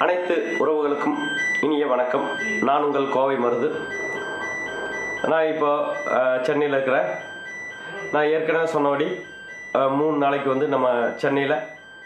அனைத்து உறவுகளுக்கும் இனிய வணக்கம் நான் உங்கள் கோவை மருது நான் இப்போ சென்னையில் இருக்கிறேன் நான் ஏற்கனவே சொன்னபடி அஹ், மூணு நாளைக்கு வந்து நம்ம சென்னையில்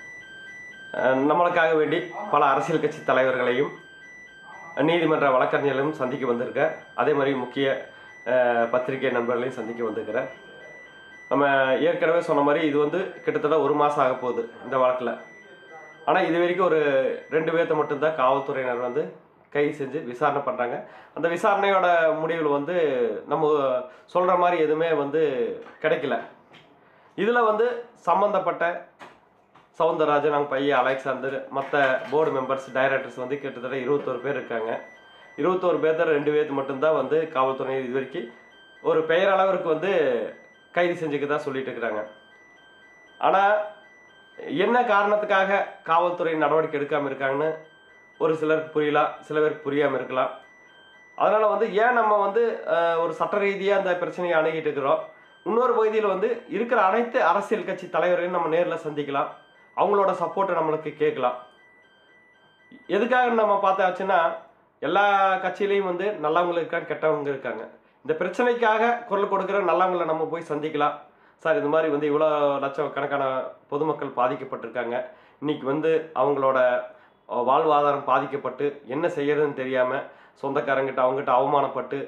நம்மளுக்காக வேண்டி பல அரசியல் கட்சி தலைவர்களையும் நீதிமன்ற வழக்கறிஞர்களையும் சந்திக்க வந்திருக்கேன் அதே மாதிரி முக்கிய அஹ், பத்திரிகை நண்பர்களையும் சந்திக்க வந்திருக்கிறேன் நம்ம ஏற்கனவே சொன்ன மாதிரி இது வந்து கிட்டத்தட்ட ஒரு மாதம் ஆக போகுது இந்த வழக்கில் ஆனால் இது வரைக்கும் ஒரு ரெண்டு பேர்த்த மட்டும்தான் காவல்துறையினர் வந்து கைது செஞ்சு விசாரணை பண்ணுறாங்க அந்த விசாரணையோட முடிவில் வந்து நம்ம சொல்கிற மாதிரி எதுவுமே வந்து கிடைக்கல இதில் வந்து சம்மந்தப்பட்ட சவுந்தரராஜன் அவங்க பையன் அலெக்சாந்தர் மற்ற போர்டு மெம்பர்ஸ் டைரக்டர்ஸ் வந்து கிட்டத்தட்ட இருபத்தோரு பேர் இருக்காங்க இருபத்தோரு பேர்த்த ரெண்டு பேர்த்து மட்டும்தான் வந்து காவல்துறை இது வரைக்கும் ஒரு பெயரளவிற்கு வந்து கைது செஞ்சுக்க சொல்லிட்டு இருக்கிறாங்க ஆனால் என்ன காரணத்துக்காக காவல்துறை நடவடிக்கை எடுக்காமல் இருக்காங்கன்னு ஒரு சிலருக்கு புரியலாம் சில பேருக்கு புரியாமல் இருக்கலாம் அதனால் வந்து ஏன் நம்ம வந்து அஹ், ஒரு சட்ட ரீதியாக அந்த பிரச்சனையை அணுகிட்டு இருக்கிறோம் இன்னொரு பகுதியில் வந்து இருக்கிற அனைத்து அரசியல் கட்சி தலைவர்களையும் நம்ம நேரில் சந்திக்கலாம் அவங்களோட சப்போர்ட்டை நம்மளுக்கு கேட்கலாம் எதுக்காக நம்ம பார்த்தாச்சுன்னா எல்லா கட்சியிலையும் வந்து நல்லவங்க இருக்காங்க கெட்டவங்க இருக்காங்க இந்த பிரச்சனைக்காக குரல் கொடுக்குற நல்லவங்களை நம்ம போய் சந்திக்கலாம் சார் இது மாதிரி வந்து இவ்வளோ லட்சம் கணக்கான பொதுமக்கள் பாதிக்கப்பட்டிருக்காங்க இன்னைக்கு வந்து அவங்களோட அஹ், வாழ்வாதாரம் பாதிக்கப்பட்டு என்ன செய்யறதுன்னு தெரியாமல் சொந்தக்காரங்கிட்ட அவங்ககிட்ட அவமானப்பட்டு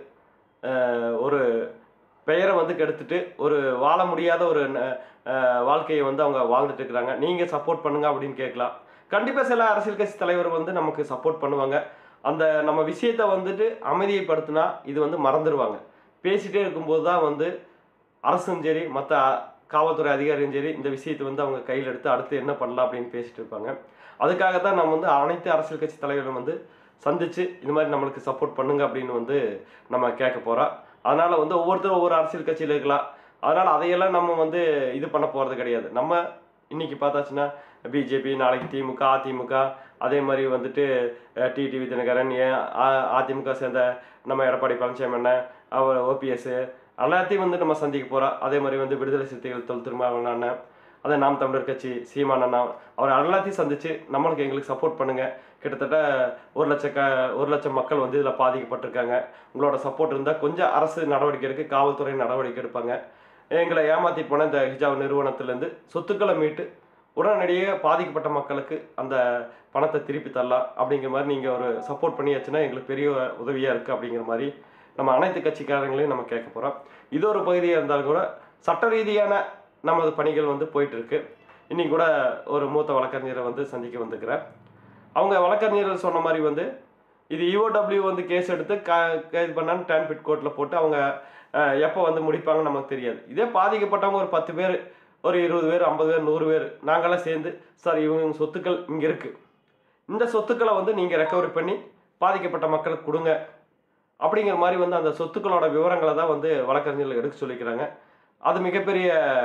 அஹ், ஒரு பெயரை வந்து கெடுத்துட்டு ஒரு வாழ முடியாத ஒரு ந- அஹ், வாழ்க்கையை வந்து அவங்க வாழ்ந்துட்டு இருக்கிறாங்க நீங்கள் சப்போர்ட் பண்ணுங்க அப்படின்னு கேட்கலாம் கண்டிப்பாக சில அரசியல் கட்சி தலைவர் வந்து நமக்கு சப்போர்ட் பண்ணுவாங்க அந்த நம்ம விஷயத்தை வந்துட்டு அமைதியைப்படுத்தினா இது வந்து மறந்துடுவாங்க பேசிட்டே இருக்கும்போது தான் வந்து அரசும் சரி மற்ற காவல்துறை அதிகாரியும் சரி இந்த விஷயத்தை வந்து அவங்க கையில் எடுத்து அடுத்து என்ன பண்ணலாம் அப்படின்னு பேசிட்டு இருப்பாங்க அதுக்காக தான் நம்ம வந்து அனைத்து அரசியல் கட்சி தலைவர்களும் வந்து சந்திச்சு இது மாதிரி நம்மளுக்கு சப்போர்ட் பண்ணுங்க அப்படின்னு வந்து நம்ம கேட்க போகிறோம் அதனால் வந்து ஒவ்வொருத்தரும் ஒவ்வொரு அரசியல் கட்சியில் இருக்கலாம் அதனால் அதையெல்லாம் நம்ம வந்து இது பண்ண போகிறது கிடையாது நம்ம இன்னைக்கு பார்த்தாச்சுன்னா பிஜேபி நாளைக்கு திமுக அதிமுக அதே மாதிரி வந்துட்டு டிடிவி தினகரன் ஏன் அ- அதிமுக சேர்ந்த நம்ம எடப்பாடி பழனிசாமி அண்ணன் அவர் ஓபிஎஸ் எல்லாத்தையும் வந்து நம்ம சந்திக்க போகிறோம் அதே மாதிரி வந்து விடுதலை சிறுத்தைகள் தொல் திருமாவளவன் அண்ணன் அதே நாம் தமிழர் கட்சி சீமான் அண்ணா அவர் எல்லாத்தையும் சந்திச்சு நம்மளுக்கு எங்களுக்கு சப்போர்ட் பண்ணுங்க கிட்டத்தட்ட ஒரு லட்சம் க ஒரு லட்சம் மக்கள் வந்து இதில் பாதிக்கப்பட்டிருக்காங்க உங்களோட சப்போர்ட் இருந்தால் கொஞ்சம் அரசு நடவடிக்கை எடுக்க காவல்துறை நடவடிக்கை எடுப்பாங்க எங்களை ஏமாத்திட்டு போன இந்த ஹிஜாப் நிறுவனத்திலேருந்து சொத்துக்களை மீட்டு உடனடியாக பாதிக்கப்பட்ட மக்களுக்கு அந்த பணத்தை திருப்பி தரலாம் அப்படிங்கிற மாதிரி நீங்கள் ஒரு சப்போர்ட் பண்ணியாச்சுன்னா எங்களுக்கு பெரிய உதவியாக இருக்குது அப்படிங்கிற மாதிரி நம்ம அனைத்து கட்சிக்காரங்களையும் நம்ம கேட்க போகிறோம் இது ஒரு பகுதியாக இருந்தாலும் கூட சட்ட ரீதியான நமது பணிகள் வந்து போயிட்டு இருக்கு இன்னைக்கு கூட ஒரு மூத்த வழக்கறிஞரை வந்து சந்திக்க வந்துக்கிறேன் அவங்க வழக்கறிஞர்கள் சொன்ன மாதிரி வந்து இது இஓடபிள்யூ வந்து கேஸ் எடுத்து க கைது பண்ணான்னு டேன் பிட் கோர்ட்டில் போட்டு அவங்க அஹ், எப்போ வந்து முடிப்பாங்கன்னு நமக்கு தெரியாது இதே பாதிக்கப்பட்டவங்க ஒரு பத்து பேர் ஒரு இருபது பேர் ஐம்பது பேர் நூறு பேர் நாங்களாம் சேர்ந்து சார் இவங்க சொத்துக்கள் இங்கே இருக்குது இந்த சொத்துக்களை வந்து நீங்கள் ரெக்கவரி பண்ணி பாதிக்கப்பட்ட மக்களுக்கு கொடுங்க அப்படிங்கிற மாதிரி வந்து அந்த சொத்துக்களோட விவரங்களை தான் வந்து வழக்கறிஞர்கள் எடுக்க சொல்லிக்கிறாங்க அது மிகப்பெரிய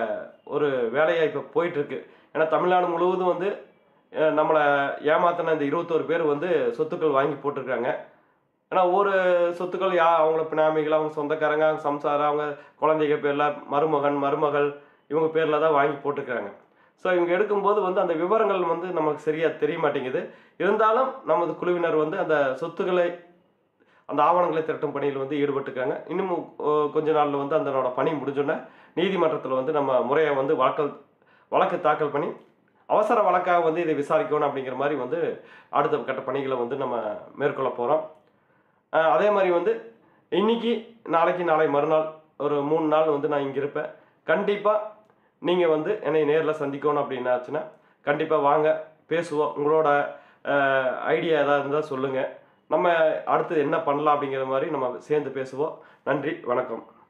ஒரு வேலையாக இப்போ போயிட்டுருக்கு ஏன்னா தமிழ்நாடு முழுவதும் வந்து அஹ், நம்மளை ஏமாத்தின இந்த இருபத்தோரு பேர் வந்து சொத்துக்கள் வாங்கி போட்டிருக்காங்க ஏன்னா ஒவ்வொரு சொத்துக்கள் யா அவங்கள பினாமிகள் அவங்க சொந்தக்காரங்க அவங்க சம்சாரம் அவங்க குழந்தைங்க பேரில் மருமகன் மருமகள் இவங்க பேரில் தான் வாங்கி போட்டுக்கிறாங்க ஸோ இவங்க எடுக்கும்போது வந்து அந்த விவரங்கள் வந்து நமக்கு சரியாக தெரிய மாட்டேங்குது இருந்தாலும் நமது குழுவினர் வந்து அந்த சொத்துக்களை அந்த ஆவணங்களை திரட்டும் பணியில் வந்து ஈடுபட்டுருக்காங்க இன்னும் அஹ், கொஞ்ச நாளில் வந்து அதனோட பணி முடிஞ்சோன்னே நீதிமன்றத்தில் வந்து நம்ம முறையை வந்து வழக்கல் வழக்கு தாக்கல் பண்ணி அவசர வழக்காக வந்து இதை விசாரிக்கணும் அப்படிங்கிற மாதிரி வந்து அடுத்த கட்ட பணிகளை வந்து நம்ம மேற்கொள்ள போகிறோம் அதே மாதிரி வந்து இன்னைக்கு நாளைக்கு நாளை மறுநாள் ஒரு மூணு நாள் வந்து நான் இங்கே இருப்பேன் கண்டிப்பாக நீங்கள் வந்து என்னை நேரில் சந்திக்கணும் அப்படின்னாச்சுன்னா கண்டிப்பாக வாங்க பேசுவோம் உங்களோட ஐடியா ஏதாவது இருந்தால் சொல்லுங்கள் நம்ம அடுத்து என்ன பண்ணலாம் அப்படிங்கிற மாதிரி நம்ம சேர்ந்து பேசுவோம் நன்றி வணக்கம்